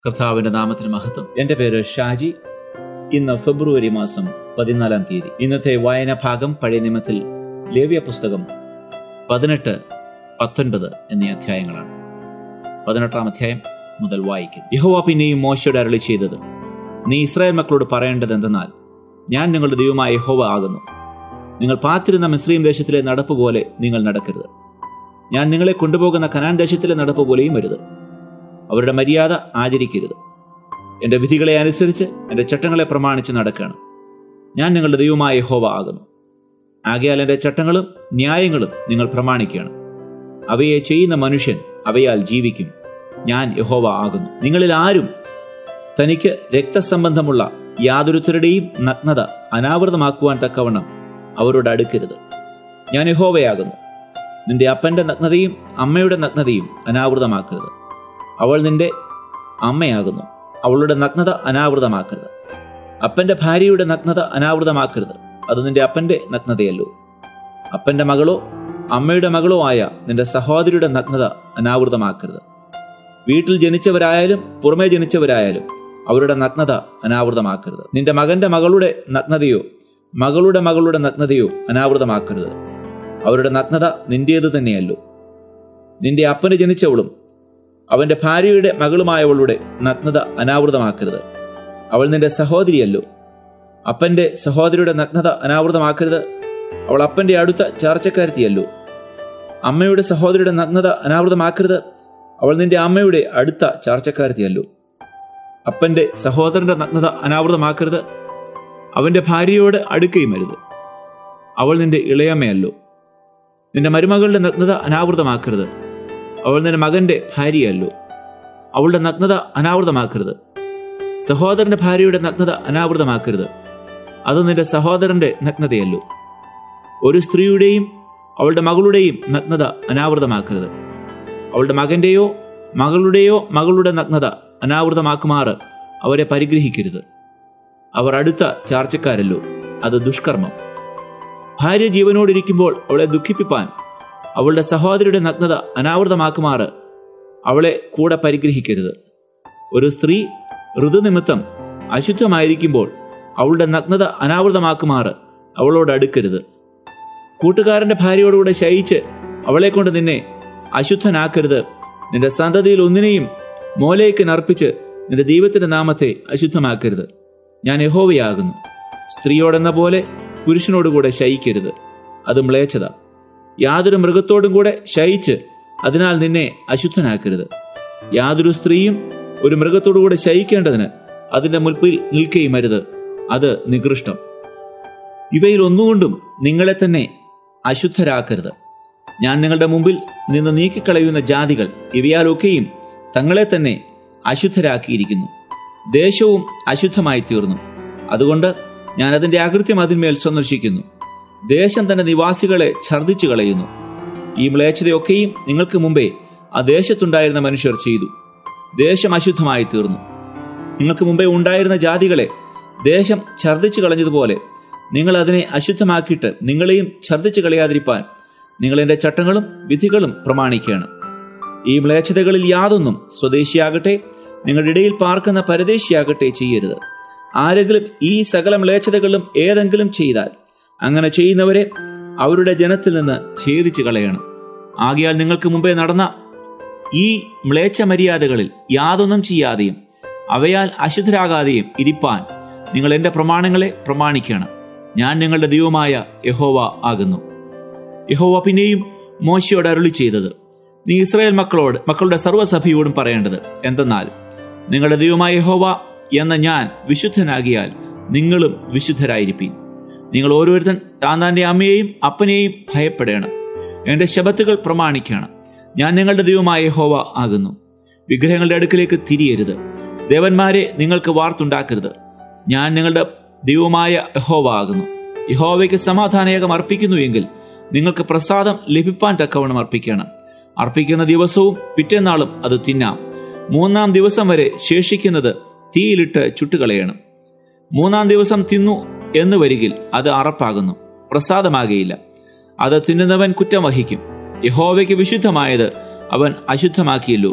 കർത്താവിന്റെ നാമത്തിന് മഹത്വം എൻ്റെ പേര് ഷാജി ഇന്ന് ഫെബ്രുവരി മാസം പതിനാലാം തീയതി ഇന്നത്തെ വായനാ ഭാഗം പഴയ നിയമത്തിൽ ലേവ്യ പുസ്തകം പതിനെട്ട് പത്തൊൻപത് എന്നീ അധ്യായങ്ങളാണ് പതിനെട്ടാം അധ്യായം മുതൽ വായിക്കും യഹോവ പിന്നെയും മോശയോട് അരളി ചെയ്തത് നീ ഇസ്രായേൽ മക്കളോട് പറയേണ്ടത് എന്തെന്നാൽ ഞാൻ നിങ്ങളുടെ ദൈവമായ യഹോവ ആകുന്നു നിങ്ങൾ പാത്തിരുന്ന മിസ്രീം ദേശത്തിലെ നടപ്പ് പോലെ നിങ്ങൾ നടക്കരുത് ഞാൻ നിങ്ങളെ കൊണ്ടുപോകുന്ന കനാൻ ദേശത്തിലെ നടപ്പ് പോലെയും വരുത് അവരുടെ മര്യാദ ആചരിക്കരുത് എൻ്റെ വിധികളെ അനുസരിച്ച് എൻ്റെ ചട്ടങ്ങളെ പ്രമാണിച്ച് നടക്കണം ഞാൻ നിങ്ങളുടെ ദൈവമായ യഹോവ ആകുന്നു ആകയാൽ എൻ്റെ ചട്ടങ്ങളും ന്യായങ്ങളും നിങ്ങൾ പ്രമാണിക്കണം അവയെ ചെയ്യുന്ന മനുഷ്യൻ അവയാൽ ജീവിക്കും ഞാൻ യഹോവ ആകുന്നു നിങ്ങളിൽ ആരും തനിക്ക് രക്തസംബന്ധമുള്ള യാതൊരുത്തരുടെയും നഗ്നത അനാവൃതമാക്കുവാൻ തക്കവണ്ണം അവരോട് അടുക്കരുത് ഞാൻ യഹോവയാകുന്നു നിന്റെ അപ്പന്റെ നഗ്നതയും അമ്മയുടെ നഗ്നതയും അനാവൃതമാക്കരുത് അവൾ നിന്റെ അമ്മയാകുന്നു അവളുടെ നഗ്നത അനാവൃതമാക്കരുത് അപ്പന്റെ ഭാര്യയുടെ നഗ്നത അനാവൃതമാക്കരുത് അത് നിന്റെ അപ്പന്റെ നഗ്നതയല്ലോ അപ്പന്റെ മകളോ അമ്മയുടെ മകളോ ആയ നിന്റെ സഹോദരിയുടെ നഗ്നത അനാവൃതമാക്കരുത് വീട്ടിൽ ജനിച്ചവരായാലും പുറമേ ജനിച്ചവരായാലും അവരുടെ നഗ്നത അനാവൃതമാക്കരുത് നിന്റെ മകന്റെ മകളുടെ നഗ്നതയോ മകളുടെ മകളുടെ നഗ്നതയോ അനാവൃതമാക്കരുത് അവരുടെ നഗ്നത നിന്റേത് തന്നെയല്ലോ നിന്റെ അപ്പന് ജനിച്ചവളും അവന്റെ ഭാര്യയുടെ മകളുമായവളുടെ നഗ്നത അനാവൃതമാക്കരുത് അവൾ നിന്റെ സഹോദരിയല്ലോ അപ്പന്റെ സഹോദരിയുടെ നഗ്നത അനാവൃതമാക്കരുത് അവൾ അപ്പന്റെ അടുത്ത ചാർച്ചക്കാരത്തിയല്ലോ അമ്മയുടെ സഹോദരിയുടെ നഗ്നത അനാവൃതമാക്കരുത് അവൾ നിന്റെ അമ്മയുടെ അടുത്ത ചാർച്ചക്കാരത്തിയല്ലോ അപ്പന്റെ സഹോദരന്റെ നഗ്നത അനാവൃതമാക്കരുത് അവന്റെ ഭാര്യയോട് അടുക്കുകയും അരുത് അവൾ നിന്റെ ഇളയമ്മയല്ലോ നിന്റെ മരുമകളുടെ നഗ്നത അനാവൃതമാക്കരുത് അവൾ നിന്റെ മകന്റെ ഭാര്യയല്ലോ അവളുടെ നഗ്നത അനാവൃതമാക്കരുത് സഹോദരന്റെ ഭാര്യയുടെ നഗ്നത അനാവൃതമാക്കരുത് അത് നിന്റെ സഹോദരന്റെ നഗ്നതയല്ലോ ഒരു സ്ത്രീയുടെയും അവളുടെ മകളുടെയും നഗ്നത അനാവൃതമാക്കരുത് അവളുടെ മകന്റെയോ മകളുടെയോ മകളുടെ നഗ്നത അനാവൃതമാക്കുമാറ് അവരെ പരിഗ്രഹിക്കരുത് അവർ അടുത്ത ചാർച്ചക്കാരല്ലോ അത് ദുഷ്കർമ്മം ഭാര്യ ജീവനോടിരിക്കുമ്പോൾ അവളെ ദുഃഖിപ്പിപ്പാൻ അവളുടെ സഹോദരിയുടെ നഗ്നത അനാവൃതമാക്കുമാറ് അവളെ കൂടെ പരിഗ്രഹിക്കരുത് ഒരു സ്ത്രീ ഋതുനിമിത്തം അശുദ്ധമായിരിക്കുമ്പോൾ അവളുടെ നഗ്നത അനാവൃതമാക്കുമാറ് അവളോട് അടുക്കരുത് കൂട്ടുകാരന്റെ ഭാര്യയോടുകൂടെ ശയിച്ച് അവളെ കൊണ്ട് നിന്നെ അശുദ്ധനാക്കരുത് നിന്റെ സന്തതിയിൽ ഒന്നിനെയും മോലേക്ക് നർപ്പിച്ച് നിന്റെ ദൈവത്തിന്റെ നാമത്തെ അശുദ്ധമാക്കരുത് ഞാൻ യഹോവയാകുന്നു സ്ത്രീയോടെന്ന പോലെ പുരുഷനോടുകൂടെ ശയിക്കരുത് അത് മ്ലേച്ഛത യാതൊരു മൃഗത്തോടും കൂടെ ശയിച്ച് അതിനാൽ നിന്നെ അശുദ്ധനാക്കരുത് യാതൊരു സ്ത്രീയും ഒരു മൃഗത്തോടുകൂടെ ശയിക്കേണ്ടതിന് അതിന്റെ മുൽപ്പിൽ നിൽക്കുകയും അരുത് അത് നികൃഷ്ടം ഇവയിൽ ഒന്നുകൊണ്ടും നിങ്ങളെ തന്നെ അശുദ്ധരാക്കരുത് ഞാൻ നിങ്ങളുടെ മുമ്പിൽ നിന്ന് നീക്കിക്കളയുന്ന ജാതികൾ ഇവയാലൊക്കെയും തങ്ങളെ തന്നെ അശുദ്ധരാക്കിയിരിക്കുന്നു ദേശവും അശുദ്ധമായി തീർന്നു അതുകൊണ്ട് ഞാൻ അതിന്റെ അകൃത്യം അതിന്മേൽ സന്ദർശിക്കുന്നു ദേശം തന്റെ നിവാസികളെ ഛർദ്ദിച്ചു കളയുന്നു ഈ മ്ലേച്ഛതയൊക്കെയും നിങ്ങൾക്ക് മുമ്പേ ആ ദേശത്തുണ്ടായിരുന്ന മനുഷ്യർ ചെയ്തു ദേശം അശുദ്ധമായി തീർന്നു നിങ്ങൾക്ക് മുമ്പേ ഉണ്ടായിരുന്ന ജാതികളെ ദേശം ഛർദ്ദിച്ചു കളഞ്ഞതുപോലെ നിങ്ങൾ അതിനെ അശുദ്ധമാക്കിയിട്ട് നിങ്ങളെയും ഛർദ്ദിച്ചു കളയാതിരിപ്പാൻ നിങ്ങൾ എൻ്റെ ചട്ടങ്ങളും വിധികളും പ്രമാണിക്കുകയാണ് ഈ മ്ലേച്ഛതകളിൽ യാതൊന്നും സ്വദേശിയാകട്ടെ നിങ്ങളുടെ ഇടയിൽ പാർക്കുന്ന പരദേശിയാകട്ടെ ചെയ്യരുത് ആരെങ്കിലും ഈ സകല മ്ലേച്ഛതകളും ഏതെങ്കിലും ചെയ്താൽ അങ്ങനെ ചെയ്യുന്നവരെ അവരുടെ ജനത്തിൽ നിന്ന് ഛേദിച്ചു കളയണം ആകയാൽ നിങ്ങൾക്ക് മുമ്പേ നടന്ന ഈ മ്ലേച്ഛ മര്യാദകളിൽ യാതൊന്നും ചെയ്യാതെയും അവയാൽ അശുദ്ധരാകാതെയും ഇരിപ്പാൻ നിങ്ങൾ എൻ്റെ പ്രമാണങ്ങളെ പ്രമാണിക്കണം ഞാൻ നിങ്ങളുടെ ദൈവമായ യഹോവ ആകുന്നു യഹോവ പിന്നെയും മോശയോട് അരുളി ചെയ്തത് നീ ഇസ്രായേൽ മക്കളോട് മക്കളുടെ സർവ്വസഭയോടും പറയേണ്ടത് എന്തെന്നാൽ നിങ്ങളുടെ ദൈവമായ യഹോവ എന്ന ഞാൻ വിശുദ്ധനാകിയാൽ നിങ്ങളും വിശുദ്ധരായിരിപ്പീൻ നിങ്ങൾ ഓരോരുത്തൻ താൻ തൻ്റെ അമ്മയെയും അപ്പനെയും ഭയപ്പെടണം എൻ്റെ ശബത്തുകൾ പ്രമാണിക്കണം ഞാൻ നിങ്ങളുടെ ദൈവമായ യഹോവ ആകുന്നു വിഗ്രഹങ്ങളുടെ അടുക്കിലേക്ക് തിരിയരുത് ദേവന്മാരെ നിങ്ങൾക്ക് വാർത്തുണ്ടാക്കരുത് ഞാൻ നിങ്ങളുടെ ദൈവമായ യഹോവ ആകുന്നു യഹോവയ്ക്ക് സമാധാനയാഗം അർപ്പിക്കുന്നു എങ്കിൽ നിങ്ങൾക്ക് പ്രസാദം ലഭിപ്പാൻ തക്കവണ്ണം അർപ്പിക്കണം അർപ്പിക്കുന്ന ദിവസവും പിറ്റേന്നാളും അത് തിന്നാം മൂന്നാം ദിവസം വരെ ശേഷിക്കുന്നത് തീയിലിട്ട് ചുട്ടുകളയണം മൂന്നാം ദിവസം തിന്നു എന്ന് വരികിൽ അത് അറപ്പാകുന്നു പ്രസാദമാകയില്ല അത് തിന്നുന്നവൻ കുറ്റം വഹിക്കും യഹോവയ്ക്ക് വിശുദ്ധമായത് അവൻ അശുദ്ധമാക്കിയല്ലോ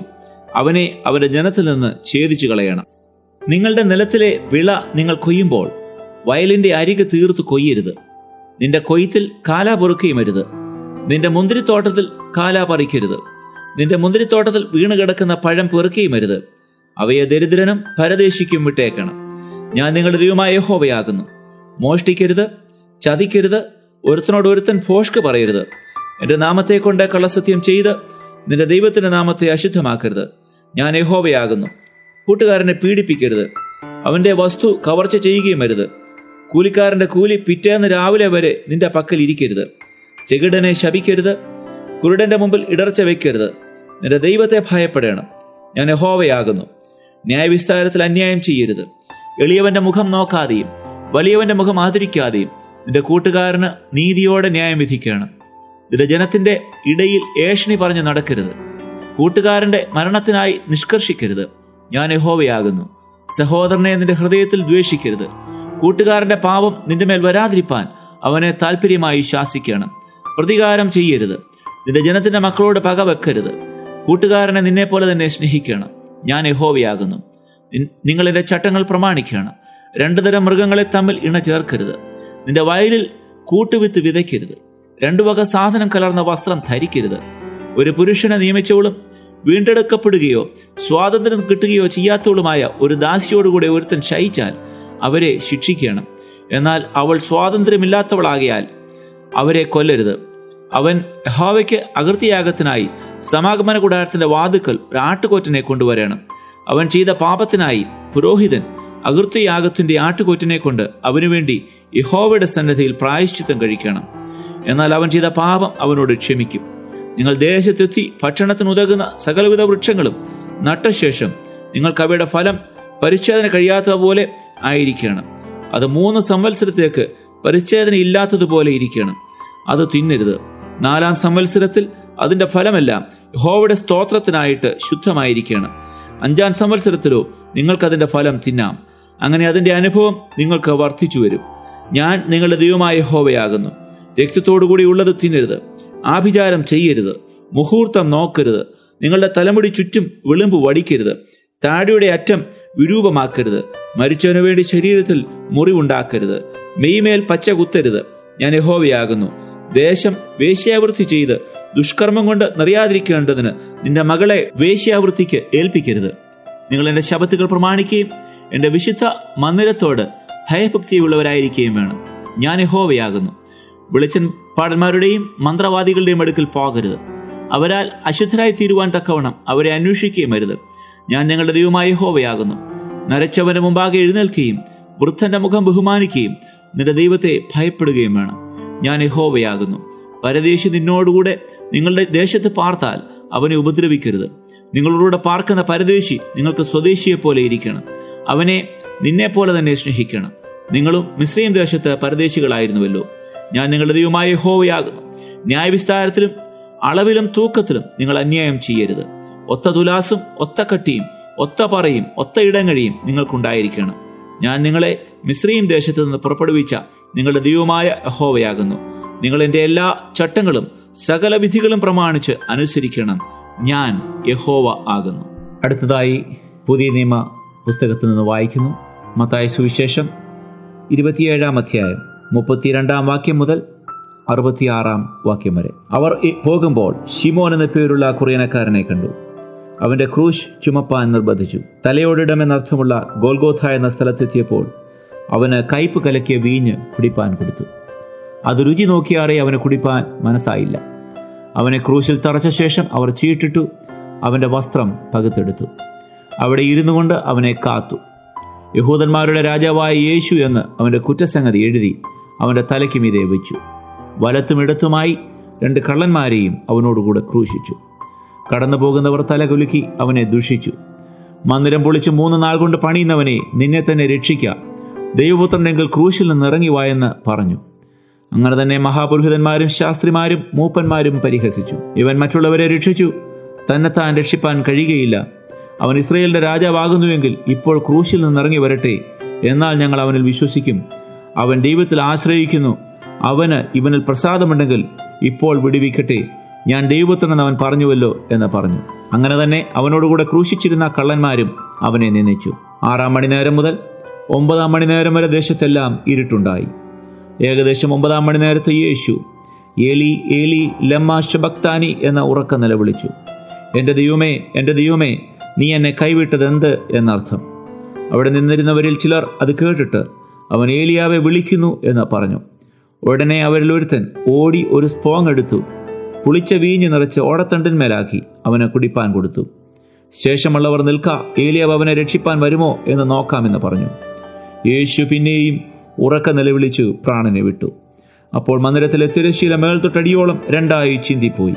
അവനെ അവന്റെ ജനത്തിൽ നിന്ന് ഛേദിച്ചു കളയണം നിങ്ങളുടെ നിലത്തിലെ വിള നിങ്ങൾ കൊയ്യുമ്പോൾ വയലിന്റെ അരികെ തീർത്ത് കൊയ്യരുത് നിന്റെ കൊയ്ത്തിൽ കാലാ പൊറുക്കുകയുമരുത് നിന്റെ മുന്തിരിത്തോട്ടത്തിൽ കാലാ പറിക്കരുത് നിന്റെ മുന്തിരിത്തോട്ടത്തിൽ വീണ് കിടക്കുന്ന പഴം പെറുക്കുകയുമരുത് അവയെ ദരിദ്രനും പരദേശിക്കും വിട്ടേക്കണം ഞാൻ നിങ്ങളുടെ ദൈവമായ യഹോവയാകുന്നു മോഷ്ടിക്കരുത് ചതിക്കരുത് ഒരുത്തനോട് ഒരുത്തൻ ഭോഷ്ക്ക് പറയരുത് എൻ്റെ നാമത്തെ കൊണ്ട് കള്ളസത്യം ചെയ്ത് നിന്റെ ദൈവത്തിന്റെ നാമത്തെ അശുദ്ധമാക്കരുത് ഞാൻ യഹോവയാകുന്നു കൂട്ടുകാരനെ പീഡിപ്പിക്കരുത് അവന്റെ വസ്തു കവർച്ച ചെയ്യുകയും അരുത് കൂലിക്കാരന്റെ കൂലി പിറ്റേന്ന് രാവിലെ വരെ നിന്റെ പക്കൽ ഇരിക്കരുത് ചെകിടനെ ശപിക്കരുത് കുരുടന്റെ മുമ്പിൽ ഇടർച്ച വെക്കരുത് നിന്റെ ദൈവത്തെ ഭയപ്പെടണം ഞാൻ യഹോവയാകുന്നു ന്യായവിസ്താരത്തിൽ അന്യായം ചെയ്യരുത് എളിയവന്റെ മുഖം നോക്കാതെയും വലിയവന്റെ മുഖം ആദരിക്കാതെയും നിന്റെ കൂട്ടുകാരന് നീതിയോടെ ന്യായം വിധിക്കണം നിന്റെ ജനത്തിന്റെ ഇടയിൽ ഏഷണി പറഞ്ഞു നടക്കരുത് കൂട്ടുകാരന്റെ മരണത്തിനായി നിഷ്കർഷിക്കരുത് ഞാൻ യഹോവയാകുന്നു സഹോദരനെ നിന്റെ ഹൃദയത്തിൽ ദ്വേഷിക്കരുത് കൂട്ടുകാരന്റെ പാപം നിന്റെ മേൽ വരാതിരിപ്പാൻ അവനെ താല്പര്യമായി ശാസിക്കണം പ്രതികാരം ചെയ്യരുത് നിന്റെ ജനത്തിന്റെ മക്കളോട് പക വെക്കരുത് കൂട്ടുകാരനെ നിന്നെ പോലെ തന്നെ സ്നേഹിക്കണം ഞാൻ യഹോവയാകുന്നു നിങ്ങൾ എൻ്റെ ചട്ടങ്ങൾ പ്രമാണിക്കണം രണ്ടു തരം മൃഗങ്ങളെ തമ്മിൽ ഇണ ചേർക്കരുത് നിന്റെ വയലിൽ കൂട്ടുവിത്ത് വിതയ്ക്കരുത് രണ്ടു വക സാധനം കലർന്ന വസ്ത്രം ധരിക്കരുത് ഒരു പുരുഷനെ നിയമിച്ചവളും വീണ്ടെടുക്കപ്പെടുകയോ സ്വാതന്ത്ര്യം കിട്ടുകയോ ചെയ്യാത്തവളുമായ ഒരു ദാസിയോടുകൂടെ ഒരുത്തൻ ശയിച്ചാൽ അവരെ ശിക്ഷിക്കണം എന്നാൽ അവൾ സ്വാതന്ത്ര്യമില്ലാത്തവളാകിയാൽ അവരെ കൊല്ലരുത് അവൻ യഹോവയ്ക്ക് അകൃത്യയാഗത്തിനായി സമാഗമന കൂടാരത്തിന്റെ വാതുക്കൽ ഒരു ആട്ടുകൊറ്റനെ കൊണ്ടുവരണം അവൻ ചെയ്ത പാപത്തിനായി പുരോഹിതൻ അകൃത്യയാഗത്തിന്റെ ആട്ടുകൊറ്റിനെ കൊണ്ട് അവനുവേണ്ടി യഹോവയുടെ സന്നദ്ധിയിൽ പ്രായശ്ചിത്തം കഴിക്കണം എന്നാൽ അവൻ ചെയ്ത പാപം അവനോട് ക്ഷമിക്കും നിങ്ങൾ ദേശത്തെത്തി ഭക്ഷണത്തിന് ഉതകുന്ന സകലവിധ വൃക്ഷങ്ങളും നട്ടശേഷം നിങ്ങൾക്ക് അവയുടെ ഫലം പരിച്ഛേദന കഴിയാത്തതുപോലെ ആയിരിക്കണം അത് മൂന്ന് സംവത്സരത്തേക്ക് പരിച്ഛേദന ഇല്ലാത്തതുപോലെ ഇരിക്കണം അത് തിന്നരുത് നാലാം സംവത്സരത്തിൽ അതിന്റെ ഫലമെല്ലാം യഹോവയുടെ സ്തോത്രത്തിനായിട്ട് ശുദ്ധമായിരിക്കണം അഞ്ചാം സംവത്സരത്തിലോ നിങ്ങൾക്കതിന്റെ ഫലം തിന്നാം അങ്ങനെ അതിന്റെ അനുഭവം നിങ്ങൾക്ക് വർദ്ധിച്ചു വരും ഞാൻ നിങ്ങളുടെ ദൈവമായ യഹോവയാകുന്നു രക്തത്തോടുകൂടി ഉള്ളത് തിന്നരുത് ആഭിചാരം ചെയ്യരുത് മുഹൂർത്തം നോക്കരുത് നിങ്ങളുടെ തലമുടി ചുറ്റും വിളിമ്പ് വടിക്കരുത് താടിയുടെ അറ്റം വിരൂപമാക്കരുത് മരിച്ചവനു വേണ്ടി ശരീരത്തിൽ മുറിവുണ്ടാക്കരുത് മെയ്മേൽ പച്ച കുത്തരുത് ഞാൻ യഹോവയാകുന്നു ദേശം വേശ്യാവൃത്തി ചെയ്ത് ദുഷ്കർമ്മം കൊണ്ട് നിറയാതിരിക്കേണ്ടതിന് നിന്റെ മകളെ വേശ്യാവൃത്തിക്ക് ഏൽപ്പിക്കരുത് നിങ്ങൾ എൻ്റെ ശബത്തുകൾ പ്രമാണിക്കുകയും എൻ്റെ വിശുദ്ധ മന്ദിരത്തോട് ഭയഭക്തിയുള്ളവരായിരിക്കുകയും വേണം ഞാൻ യഹോവയാകുന്നു വെളിച്ചൻ പാടന്മാരുടെയും മന്ത്രവാദികളുടെയും അടുക്കൽ പോകരുത് അവരാൽ അശുദ്ധരായി തീരുവാൻ തക്കവണ്ണം അവരെ അന്വേഷിക്കുകയും അരുത് ഞാൻ ഞങ്ങളുടെ ദൈവമായ യഹോവയാകുന്നു നരച്ചവന്റെ മുമ്പാകെ എഴുന്നേൽക്കുകയും വൃദ്ധന്റെ മുഖം ബഹുമാനിക്കുകയും നിന്റെ ദൈവത്തെ ഭയപ്പെടുകയും വേണം ഞാൻ യഹോവയാകുന്നു പരദേശി നിന്നോടുകൂടെ നിങ്ങളുടെ ദേശത്ത് പാർത്താൽ അവനെ ഉപദ്രവിക്കരുത് നിങ്ങളോടുകൂടെ പാർക്കുന്ന പരദേശി നിങ്ങൾക്ക് സ്വദേശിയെ പോലെ ഇരിക്കണം അവനെ നിന്നെ പോലെ തന്നെ സ്നേഹിക്കണം നിങ്ങളും മിശ്രീം ദേശത്ത് പരദേശികളായിരുന്നുവല്ലോ ഞാൻ നിങ്ങളുടെ ദൈവമായ യഹോവയാകുന്നു ന്യായവിസ്താരത്തിലും അളവിലും തൂക്കത്തിലും നിങ്ങൾ അന്യായം ചെയ്യരുത് ഒത്ത തുലാസും ഒത്ത കട്ടിയും ഒത്ത പറയും ഒത്ത ഇടങ്ങഴിയും നിങ്ങൾക്കുണ്ടായിരിക്കണം ഞാൻ നിങ്ങളെ മിശ്രീം ദേശത്ത് നിന്ന് പുറപ്പെടുവിച്ച നിങ്ങളുടെ ദൈവമായ യഹോവയാകുന്നു നിങ്ങൾ എൻ്റെ എല്ലാ ചട്ടങ്ങളും സകല വിധികളും പ്രമാണിച്ച് അനുസരിക്കണം ഞാൻ യഹോവ ആകുന്നു അടുത്തതായി പുതിയ നിയമ പുസ്തകത്തിൽ നിന്ന് വായിക്കുന്നു മത്തായ സുവിശേഷം ഇരുപത്തിയേഴാം അധ്യായം മുപ്പത്തിരണ്ടാം വാക്യം മുതൽ അറുപത്തിയാറാം വാക്യം വരെ അവർ പോകുമ്പോൾ ഷിമോൻ എന്ന പേരുള്ള കുറയനക്കാരനെ കണ്ടു അവന്റെ ക്രൂശ് ചുമപ്പാൻ നിർബന്ധിച്ചു തലയോടിടമെന്നർത്ഥമുള്ള ഗോൽഗോഥ എന്ന സ്ഥലത്തെത്തിയപ്പോൾ അവന് കയ്പ് കലക്കിയ വീഞ്ഞ് കുടിപ്പാൻ കൊടുത്തു അത് രുചി നോക്കിയാറെ അവന് കുടിപ്പാൻ മനസ്സായില്ല അവനെ ക്രൂശിൽ തറച്ച ശേഷം അവർ ചീട്ടിട്ടു അവന്റെ വസ്ത്രം പകുത്തെടുത്തു അവിടെ ഇരുന്നു കൊണ്ട് അവനെ കാത്തു യഹൂദന്മാരുടെ രാജാവായ യേശു എന്ന് അവന്റെ കുറ്റസംഗതി എഴുതി അവന്റെ തലയ്ക്ക് മീതെ വെച്ചു വലത്തും ഇടത്തുമായി രണ്ട് കള്ളന്മാരെയും അവനോടുകൂടെ ക്രൂശിച്ചു കടന്നു പോകുന്നവർ തല കുലുക്കി അവനെ ദുഷിച്ചു മന്ദിരം പൊളിച്ച് മൂന്ന് നാൾ കൊണ്ട് പണിയുന്നവനെ നിന്നെ തന്നെ രക്ഷിക്ക ദൈവപുത്രനെങ്കിൽ ക്രൂശിൽ നിന്ന് ഇറങ്ങി വായെന്ന് പറഞ്ഞു അങ്ങനെ തന്നെ മഹാപുരോഹിതന്മാരും ശാസ്ത്രിമാരും മൂപ്പന്മാരും പരിഹസിച്ചു ഇവൻ മറ്റുള്ളവരെ രക്ഷിച്ചു തന്നെത്താൻ രക്ഷിപ്പാൻ കഴിയുകയില്ല അവൻ ഇസ്രയേലിന്റെ രാജാവാകുന്നുവെങ്കിൽ ഇപ്പോൾ ക്രൂശിൽ നിന്ന് ഇറങ്ങി വരട്ടെ എന്നാൽ ഞങ്ങൾ അവനിൽ വിശ്വസിക്കും അവൻ ദൈവത്തിൽ ആശ്രയിക്കുന്നു അവന് ഇവനിൽ പ്രസാദമുണ്ടെങ്കിൽ ഇപ്പോൾ വിടുവിക്കട്ടെ ഞാൻ ദൈവപുത്രനെന്ന് അവൻ പറഞ്ഞുവല്ലോ എന്ന് പറഞ്ഞു അങ്ങനെ തന്നെ അവനോടുകൂടെ ക്രൂശിച്ചിരുന്ന കള്ളന്മാരും അവനെ നിന്ദിച്ചു ആറാം മണിനേരം മുതൽ ഒമ്പതാം മണിനേരം വരെ ദേശത്തെല്ലാം ഇരുട്ടുണ്ടായി ഏകദേശം ഒമ്പതാം മണിനേരത്ത് യേശു ഏലി ഏലി ലമ്മ ശബക്താനി എന്ന ഉറക്ക നിലവിളിച്ചു എൻ്റെ ദൈവമേ എൻ്റെ ദൈവമേ നീ എന്നെ കൈവിട്ടതെന്ത് എന്നർത്ഥം അവിടെ നിന്നിരുന്നവരിൽ ചിലർ അത് കേട്ടിട്ട് അവൻ ഏലിയാവെ വിളിക്കുന്നു എന്ന് പറഞ്ഞു ഉടനെ അവരിൽ ഒരുത്തൻ ഓടി ഒരു സ്പോങ് എടുത്തു പുളിച്ച വീഞ്ഞ് നിറച്ച് ഓടത്തണ്ടിന്മേലാക്കി അവന് കുടിപ്പാൻ കൊടുത്തു ശേഷമുള്ളവർ നിൽക്ക ഏലിയാവ് അവനെ രക്ഷിപ്പാൻ വരുമോ എന്ന് നോക്കാമെന്ന് പറഞ്ഞു യേശു പിന്നെയും ഉറക്ക നിലവിളിച്ചു പ്രാണനെ വിട്ടു അപ്പോൾ മന്ദിരത്തിലെ തിരശീല മേൽത്തൊട്ടടിയോളം രണ്ടായി ചിന്തിപ്പോയി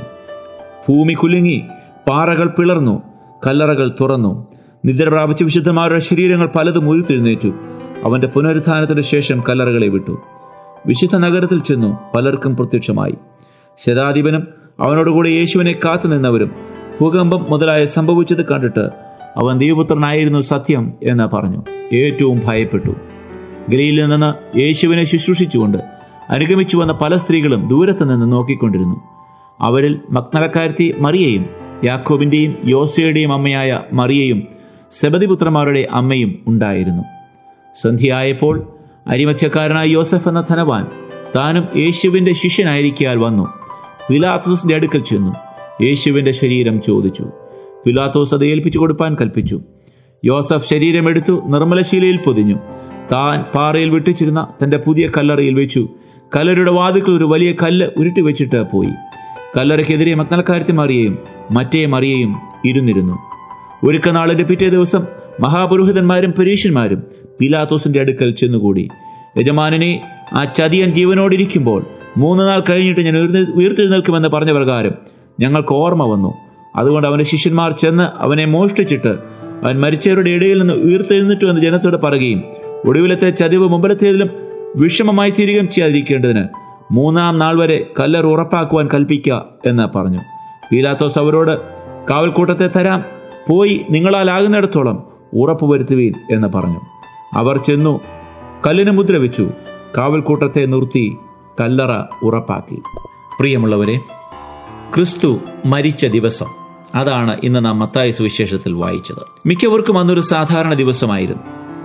ഭൂമി കുലുങ്ങി പാറകൾ പിളർന്നു കല്ലറകൾ തുറന്നു നിദ്ര പ്രാപിച്ച വിശുദ്ധന്മാരുടെ ശരീരങ്ങൾ പലതും ഉയർത്തെഴുന്നേറ്റു അവന്റെ പുനരുത്ഥാനത്തിന് ശേഷം കല്ലറകളെ വിട്ടു വിശുദ്ധ നഗരത്തിൽ ചെന്നു പലർക്കും പ്രത്യക്ഷമായി ശതാധിപനും അവനോടുകൂടി യേശുവിനെ കാത്തു നിന്നവരും ഭൂകമ്പം മുതലായ സംഭവിച്ചത് കണ്ടിട്ട് അവൻ ദൈവപുത്രനായിരുന്നു സത്യം എന്ന് പറഞ്ഞു ഏറ്റവും ഭയപ്പെട്ടു ഗലീലിൽ നിന്ന് യേശുവിനെ ശുശ്രൂഷിച്ചുകൊണ്ട് അനുഗമിച്ചു വന്ന പല സ്ത്രീകളും ദൂരത്ത് നിന്ന് നോക്കിക്കൊണ്ടിരുന്നു അവരിൽ മക്നലക്കാരത്തി മറിയയും യാക്കോബിൻ്റെയും യോസയുടെയും അമ്മയായ മറിയയും സെബദിപുത്രന്മാരുടെ അമ്മയും ഉണ്ടായിരുന്നു സന്ധ്യയായപ്പോൾ അരിമധ്യക്കാരനായ യോസഫ് എന്ന ധനവാൻ താനും യേശുവിൻ്റെ ശിഷ്യനായിരിക്കാൽ വന്നു പിലാത്തോസിന്റെ അടുക്കൽ ചെന്നു യേശുവിൻ്റെ ശരീരം ചോദിച്ചു പിലാത്തോസ് അത് ഏൽപ്പിച്ചു കൊടുപ്പാൻ കൽപ്പിച്ചു യോസഫ് ശരീരമെടുത്തു നിർമ്മലശീലയിൽ പൊതിഞ്ഞു താൻ പാറയിൽ വെട്ടിച്ചിരുന്ന തൻ്റെ പുതിയ കല്ലറയിൽ വെച്ചു കല്ലറയുടെ വാതിക്കൽ ഒരു വലിയ കല്ല് ഉരുട്ടി വെച്ചിട്ട് പോയി കല്ലറയ്ക്കെതിരെ മക്നൽക്കാരത്തി മറിയയും മറ്റേ മറിയയും ഇരുന്നിരുന്നു ഒരുക്കനാളിന്റെ പിറ്റേ ദിവസം മഹാപുരോഹിതന്മാരും പരീശന്മാരും പിലാത്തോസിന്റെ അടുക്കൽ ചെന്നുകൂടി യജമാനനെ ആ ചതിയൻ ജീവനോടിരിക്കുമ്പോൾ മൂന്ന് നാൾ കഴിഞ്ഞിട്ട് ഞാൻ ഉയർന്ന് ഉയർത്തെഴുന്നേൽക്കുമെന്ന് പറഞ്ഞ പ്രകാരം ഞങ്ങൾക്ക് ഓർമ്മ വന്നു അതുകൊണ്ട് അവന്റെ ശിഷ്യന്മാർ ചെന്ന് അവനെ മോഷ്ടിച്ചിട്ട് അവൻ മരിച്ചവരുടെ ഇടയിൽ നിന്ന് ഉയർത്തെഴുന്നിട്ടു എന്ന് ജനത്തോട് പറയുകയും ഒടുവിലത്തെ ചതിവ് മുമ്പിലത്തേതിലും വിഷമമായി തീരുകയും ചെയ്യാതിരിക്കേണ്ടതിന് മൂന്നാം നാൾ വരെ കല്ലർ ഉറപ്പാക്കുവാൻ കൽപ്പിക്കുക എന്ന് പറഞ്ഞു പീലാത്തോസ് അവരോട് കാവൽക്കൂട്ടത്തെ തരാം പോയി നിങ്ങളാലാകുന്നിടത്തോളം ഉറപ്പ് വരുത്തുവീൻ എന്ന് പറഞ്ഞു അവർ ചെന്നു കല്ലിന് മുദ്ര വെച്ചു കാവൽക്കൂട്ടത്തെ നിർത്തി കല്ലറ ഉറപ്പാക്കി പ്രിയമുള്ളവരെ ക്രിസ്തു മരിച്ച ദിവസം അതാണ് ഇന്ന് നാം മത്തായ സുവിശേഷത്തിൽ വായിച്ചത് മിക്കവർക്കും അന്നൊരു സാധാരണ ദിവസമായിരുന്നു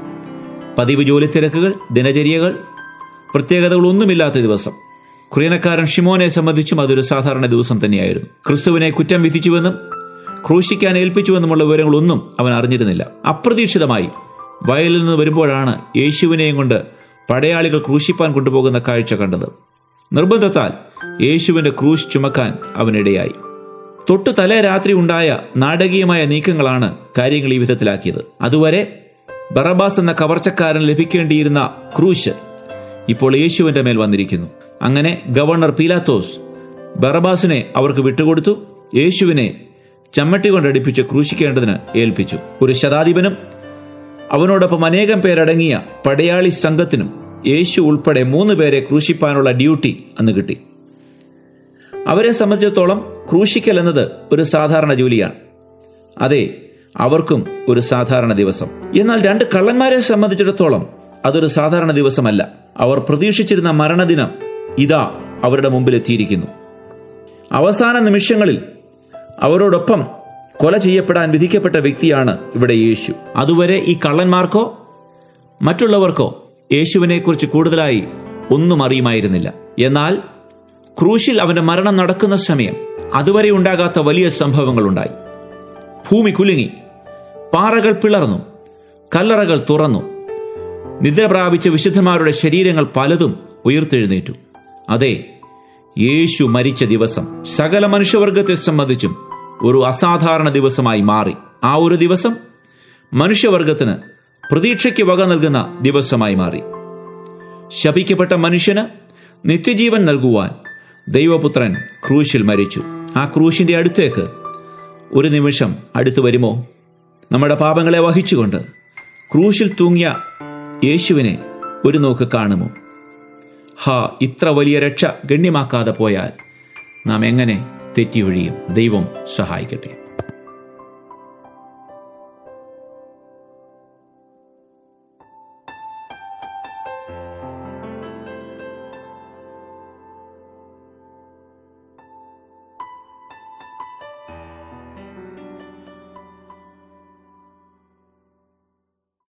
പതിവ് ജോലി തിരക്കുകൾ ദിനചര്യകൾ പ്രത്യേകതകളൊന്നുമില്ലാത്ത ദിവസം കുറിയനക്കാരൻ ഷിമോനെ സംബന്ധിച്ചും അതൊരു സാധാരണ ദിവസം തന്നെയായിരുന്നു ക്രിസ്തുവിനെ കുറ്റം വിധിച്ചുവെന്നും ക്രൂശിക്കാൻ ഏൽപ്പിച്ചുവെന്നുമുള്ള വിവരങ്ങളൊന്നും അവൻ അറിഞ്ഞിരുന്നില്ല അപ്രതീക്ഷിതമായി വയലിൽ നിന്ന് വരുമ്പോഴാണ് യേശുവിനെയും കൊണ്ട് പടയാളികൾ ക്രൂശിപ്പാൻ കൊണ്ടുപോകുന്ന കാഴ്ച കണ്ടത് നിർബന്ധത്താൽ യേശുവിന്റെ ക്രൂശ് ചുമക്കാൻ അവനിടയായി തൊട്ടു തലേ രാത്രി ഉണ്ടായ നാടകീയമായ നീക്കങ്ങളാണ് കാര്യങ്ങൾ ഈ വിധത്തിലാക്കിയത് അതുവരെ ബറബാസ് എന്ന കവർച്ചക്കാരൻ ലഭിക്കേണ്ടിയിരുന്ന ക്രൂശ് ഇപ്പോൾ യേശുവിന്റെ മേൽ വന്നിരിക്കുന്നു അങ്ങനെ ഗവർണർ പീലാത്തോസ് ബറബാസിനെ അവർക്ക് വിട്ടുകൊടുത്തു യേശുവിനെ ചമ്മട്ടി കൊണ്ടടിപ്പിച്ച് ക്രൂശിക്കേണ്ടതിന് ഏൽപ്പിച്ചു ഒരു ശതാധിപനും അവനോടൊപ്പം അനേകം പേരടങ്ങിയ പടയാളി സംഘത്തിനും യേശു ഉൾപ്പെടെ മൂന്ന് പേരെ ക്രൂശിപ്പാനുള്ള ഡ്യൂട്ടി അന്ന് കിട്ടി അവരെ സംബന്ധിച്ചിടത്തോളം ക്രൂശിക്കൽ എന്നത് ഒരു സാധാരണ ജോലിയാണ് അതെ അവർക്കും ഒരു സാധാരണ ദിവസം എന്നാൽ രണ്ട് കള്ളന്മാരെ സംബന്ധിച്ചിടത്തോളം അതൊരു സാധാരണ ദിവസമല്ല അവർ പ്രതീക്ഷിച്ചിരുന്ന മരണദിനം ഇതാ അവരുടെ മുമ്പിൽ എത്തിയിരിക്കുന്നു അവസാന നിമിഷങ്ങളിൽ അവരോടൊപ്പം കൊല ചെയ്യപ്പെടാൻ വിധിക്കപ്പെട്ട വ്യക്തിയാണ് ഇവിടെ യേശു അതുവരെ ഈ കള്ളന്മാർക്കോ മറ്റുള്ളവർക്കോ യേശുവിനെക്കുറിച്ച് കൂടുതലായി ഒന്നും അറിയുമായിരുന്നില്ല എന്നാൽ ക്രൂശിൽ അവന്റെ മരണം നടക്കുന്ന സമയം അതുവരെ ഉണ്ടാകാത്ത വലിയ സംഭവങ്ങളുണ്ടായി ഭൂമി കുലുങ്ങി പാറകൾ പിളർന്നു കല്ലറകൾ തുറന്നു നിദ്ര പ്രാപിച്ച വിശുദ്ധന്മാരുടെ ശരീരങ്ങൾ പലതും ഉയർത്തെഴുന്നേറ്റു അതെ യേശു മരിച്ച ദിവസം സകല മനുഷ്യവർഗത്തെ സംബന്ധിച്ചും ഒരു അസാധാരണ ദിവസമായി മാറി ആ ഒരു ദിവസം മനുഷ്യവർഗത്തിന് പ്രതീക്ഷയ്ക്ക് വക നൽകുന്ന ദിവസമായി മാറി ശപിക്കപ്പെട്ട മനുഷ്യന് നിത്യജീവൻ നൽകുവാൻ ദൈവപുത്രൻ ക്രൂശിൽ മരിച്ചു ആ ക്രൂശിന്റെ അടുത്തേക്ക് ഒരു നിമിഷം അടുത്തു വരുമോ നമ്മുടെ പാപങ്ങളെ വഹിച്ചുകൊണ്ട് ക്രൂശിൽ തൂങ്ങിയ യേശുവിനെ ഒരു നോക്ക് കാണുമോ ഹാ ഇത്ര വലിയ രക്ഷ ഗണ്യമാക്കാതെ പോയാൽ നാം എങ്ങനെ തെറ്റി ഒഴിയും ദൈവം സഹായിക്കട്ടെ